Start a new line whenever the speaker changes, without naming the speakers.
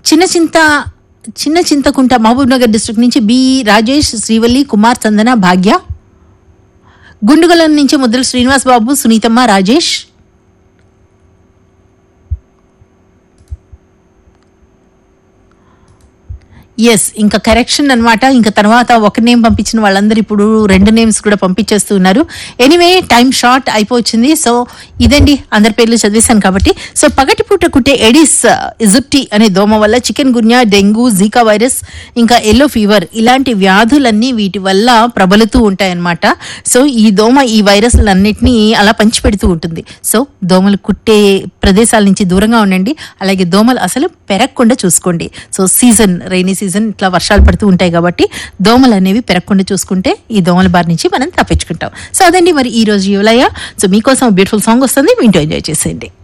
చిన్న Chinta Chinna Chintakunta Mahabubnagar district నుంచి B Rajesh Srivalli Kumar Chandana Bhagya Gundugala నుంచి ముద్రల శ్రీనివాస్ బాబు సునీతమ్మ రాజేష్ ఎస్ ఇంకా కరెక్షన్ అన్నమాట ఇంకా తర్వాత ఒక నేమ్ పంపించిన వాళ్ళందరూ ఇప్పుడు రెండు నేమ్స్ కూడా పంపించేస్తూ ఉన్నారు ఎనీవే టైం షార్ట్ అయిపోయింది సో ఇదండి అందరి పేర్లు చదివేశాను కాబట్టి సో పగటిపూట కుట్టే ఎడిస్ ఇజుప్టి అనే దోమ వల్ల chikungunya dengue zika virus ఇంకా ఎల్లో ఫీవర్ ఇలాంటి వ్యాధులన్నీ వీటి వల్ల ప్రబలుతూ ఉంటాయన్నమాట సో ఈ దోమ ఈ వైరస్లన్నిటినీ అలా పంచిపెడుతూ ఉంటుంది సో దోమలు కుట్టే ప్రదేశాల నుంచి దూరంగా ఉండండి అలాగే దోమలు అసలు పెరగకుండా చూసుకోండి సో సీజన్ రైనీ సీజన్ ఇట్లా వర్షాలు పడుతూ ఉంటాయి కాబట్టి దోమలు అనేవి పెరగకుండా చూసుకుంటే ఈ దోమల బారి నుంచి మనం తప్పించుకుంటాం సో అదండి మరి ఈ రోజు యువలయ్య సో మీకోసం బ్యూటిఫుల్ సాంగ్ వస్తుంది వింటూ ఎంజాయ్ చేసేయండి